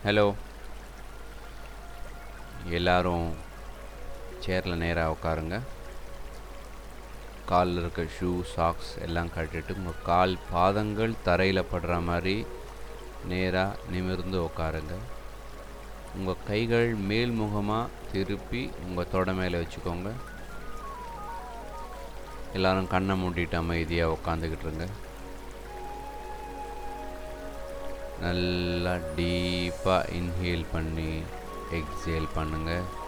hello எல்லாரும் சேரில் நேராக உட்காருங்க காலில் இருக்க ஷூ சாக்ஸ் எல்லாம் கட்டிட்டு உங்கள் கால் பாதங்கள் தரையில் படுற மாதிரி நேராக நிமிர்ந்து உட்காருங்க உங்கள் கைகள் மேல்முகமாக திருப்பி உங்கள் தொடை மேலே வச்சுக்கோங்க எல்லாரும் கண்ணை மூடிட்டு அமைதியாக உட்காந்துக்கிட்டு இருங்க நல்லா டீப்பாக இன்ஹேல் பண்ணி எக்ஸேல் பண்ணுங்க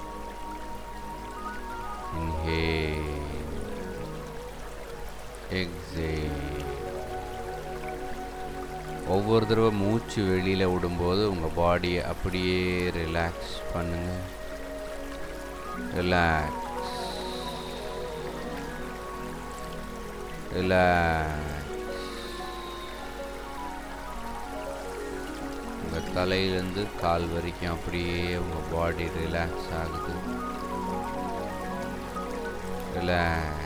இன்ஹேல் எக்ஸேல் ஒவ்வொரு தடவை மூச்சு வெளியில் விடும்போது உங்கள் பாடியை அப்படியே ரிலாக்ஸ் பண்ணுங்க ரிலாக்ஸ் ரிலாக்ஸ் உங்கள் தலையிலேருந்து கால் வரைக்கும் அப்படியே உங்கள் பாடி ரிலாக்ஸ் ஆகுது ரிலாக்ஸ்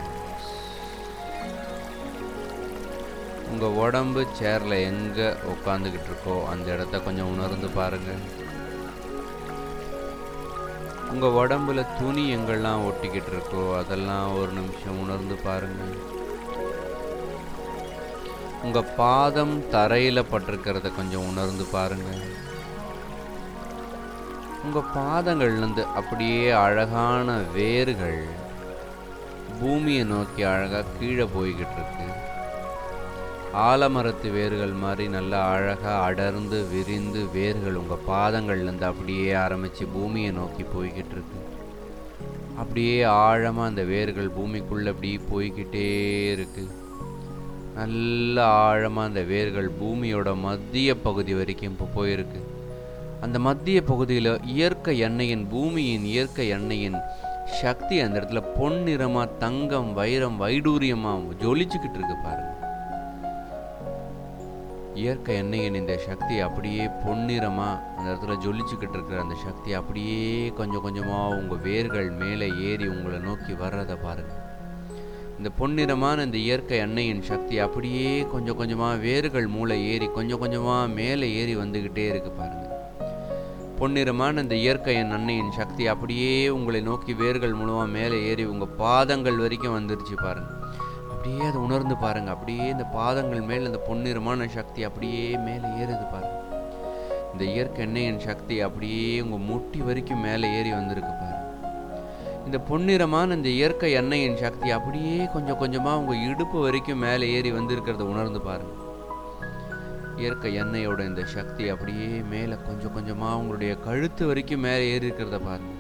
உங்கள் உடம்பு சேரில் எங்கே உட்காந்துக்கிட்டு இருக்கோ அந்த இடத்த கொஞ்சம் உணர்ந்து பாருங்கள் உங்கள் உடம்புல துணி எங்கெல்லாம் ஒட்டிக்கிட்டு இருக்கோ அதெல்லாம் ஒரு நிமிஷம் உணர்ந்து பாருங்கள் உங்கள் பாதம் தரையில் பட்டிருக்கிறத கொஞ்சம் உணர்ந்து பாருங்கள் உங்கள் பாதங்கள்லேருந்து அப்படியே அழகான வேர்கள் பூமியை நோக்கி அழகாக கீழே போய்கிட்டு இருக்கு ஆலமரத்து வேர்கள் மாதிரி நல்லா அழகாக அடர்ந்து விரிந்து வேர்கள் உங்கள் பாதங்கள்லேருந்து அப்படியே ஆரம்பித்து பூமியை நோக்கி போய்கிட்டு இருக்கு அப்படியே ஆழமாக அந்த வேர்கள் பூமிக்குள்ளே அப்படியே போய்கிட்டே இருக்கு நல்ல ஆழமாக அந்த வேர்கள் பூமியோட மத்திய பகுதி வரைக்கும் இப்போ போயிருக்கு அந்த மத்திய பகுதியில் இயற்கை எண்ணெயின் பூமியின் இயற்கை எண்ணெயின் சக்தி அந்த இடத்துல பொன்னிறமாக தங்கம் வைரம் வைடூரியமாக ஜொலிச்சுக்கிட்டு இருக்கு பாருங்க இயற்கை எண்ணெயின் இந்த சக்தி அப்படியே பொன்னிறமாக அந்த இடத்துல ஜொலிச்சுக்கிட்டு இருக்கிற அந்த சக்தி அப்படியே கொஞ்சம் கொஞ்சமாக உங்கள் வேர்கள் மேலே ஏறி உங்களை நோக்கி வர்றதை பாருங்கள் இந்த பொன்னிறமான இந்த இயற்கை எண்ணெயின் சக்தி அப்படியே கொஞ்சம் கொஞ்சமாக வேர்கள் மூளை ஏறி கொஞ்சம் கொஞ்சமாக மேலே ஏறி வந்துக்கிட்டே இருக்கு பாருங்க பொன்னிறமான இந்த இயற்கை எண்ணெயின் சக்தி அப்படியே உங்களை நோக்கி வேர்கள் மூலமாக மேலே ஏறி உங்கள் பாதங்கள் வரைக்கும் வந்துருச்சு பாருங்க அப்படியே அதை உணர்ந்து பாருங்க அப்படியே இந்த பாதங்கள் மேல் இந்த பொன்னிறமான சக்தி அப்படியே மேலே ஏறுது பாருங்க இந்த இயற்கை எண்ணெயின் சக்தி அப்படியே உங்கள் முட்டி வரைக்கும் மேலே ஏறி வந்திருக்கு பாருங்க இந்த பொன்னிறமான இந்த இயற்கை எண்ணெயின் சக்தி அப்படியே கொஞ்சம் கொஞ்சமாக உங்கள் இடுப்பு வரைக்கும் மேலே ஏறி வந்திருக்கிறத உணர்ந்து பாருங்க இயற்கை எண்ணெயோட இந்த சக்தி அப்படியே மேலே கொஞ்சம் கொஞ்சமாக உங்களுடைய கழுத்து வரைக்கும் மேலே ஏறி இருக்கிறத பாருங்க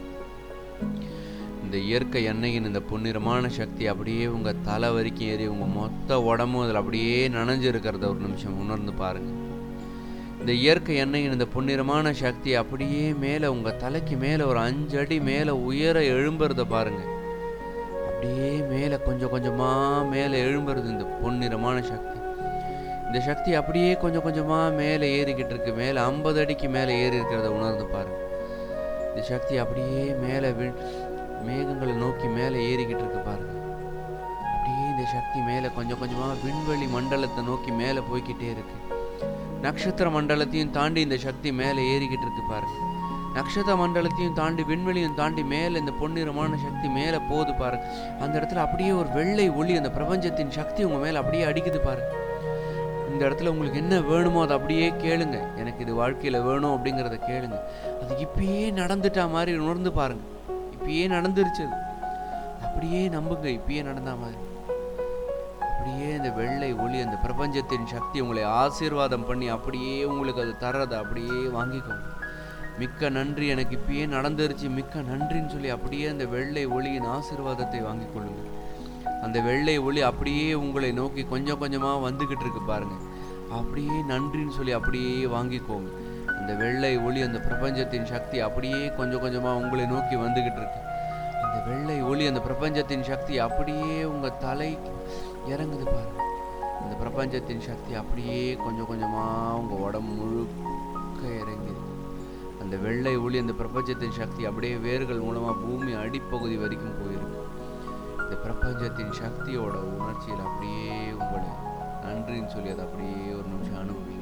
இந்த இயற்கை எண்ணெயின் இந்த பொன்னிறமான சக்தி அப்படியே உங்கள் தலை வரைக்கும் ஏறி உங்கள் மொத்த உடம்பும் அதில் அப்படியே நனைஞ்சு இருக்கிறத ஒரு நிமிஷம் உணர்ந்து பாருங்க இந்த இயற்கை எண்ணெயின் இந்த பொன்னிறமான சக்தி அப்படியே மேலே உங்கள் தலைக்கு மேலே ஒரு அஞ்சு அடி மேலே உயர எழும்புறத பாருங்க அப்படியே மேலே கொஞ்சம் கொஞ்சமாக மேலே எழும்புறது இந்த பொன்னிறமான சக்தி இந்த சக்தி அப்படியே கொஞ்சம் கொஞ்சமாக மேலே ஏறிக்கிட்டு இருக்கு மேலே ஐம்பது அடிக்கு மேலே ஏறி இருக்கிறத உணர்ந்து பாருங்க இந்த சக்தி அப்படியே மேலே வி மேகங்களை நோக்கி மேலே ஏறிக்கிட்டு இருக்கு பாருங்க அப்படியே இந்த சக்தி மேலே கொஞ்சம் கொஞ்சமாக விண்வெளி மண்டலத்தை நோக்கி மேலே போய்க்கிட்டே இருக்கு நட்சத்திர மண்டலத்தையும் தாண்டி இந்த சக்தி மேலே ஏறிக்கிட்டு இருக்கு பாருங்க நட்சத்திர மண்டலத்தையும் தாண்டி விண்வெளியும் தாண்டி மேலே இந்த பொன்னிறமான சக்தி மேலே போகுது பாருங்க அந்த இடத்துல அப்படியே ஒரு வெள்ளை ஒளி அந்த பிரபஞ்சத்தின் சக்தி உங்கள் மேலே அப்படியே அடிக்குது பாருங்க இந்த இடத்துல உங்களுக்கு என்ன வேணுமோ அதை அப்படியே கேளுங்க எனக்கு இது வாழ்க்கையில் வேணும் அப்படிங்கிறத கேளுங்க அது இப்பயே நடந்துட்டா மாதிரி உணர்ந்து பாருங்க இப்பயே நடந்துருச்சு அது அப்படியே நம்புங்க இப்பயே நடந்தா மாதிரி அப்படியே இந்த வெள்ளை ஒளி அந்த பிரபஞ்சத்தின் சக்தி உங்களை ஆசீர்வாதம் பண்ணி அப்படியே உங்களுக்கு அது தர்றதை அப்படியே வாங்கிக்கோங்க மிக்க நன்றி எனக்கு இப்பயே நடந்துருச்சு மிக்க நன்றின்னு சொல்லி அப்படியே அந்த வெள்ளை ஒளியின் ஆசீர்வாதத்தை வாங்கிக் கொள்ளுங்க அந்த வெள்ளை ஒளி அப்படியே உங்களை நோக்கி கொஞ்சம் கொஞ்சமாக வந்துக்கிட்டு இருக்கு பாருங்க அப்படியே நன்றின்னு சொல்லி அப்படியே வாங்கிக்கோங்க அந்த வெள்ளை ஒளி அந்த பிரபஞ்சத்தின் சக்தி அப்படியே கொஞ்சம் கொஞ்சமாக உங்களை நோக்கி வந்துக்கிட்டு இருக்கு அந்த வெள்ளை ஒளி அந்த பிரபஞ்சத்தின் சக்தி அப்படியே உங்கள் தலை இறங்குது பாருங்க அந்த பிரபஞ்சத்தின் சக்தி அப்படியே கொஞ்சம் கொஞ்சமாக உங்கள் உடம்பு முழுக்க இறங்கிருக்கு அந்த வெள்ளை ஒளி அந்த பிரபஞ்சத்தின் சக்தி அப்படியே வேர்கள் மூலமாக பூமி அடிப்பகுதி வரைக்கும் போயிருக்கு இந்த பிரபஞ்சத்தின் சக்தியோட உணர்ச்சியில் அப்படியே உங்களை நன்றின்னு சொல்லி அதை அப்படியே ஒரு நிமிஷம் அனுபவிங்க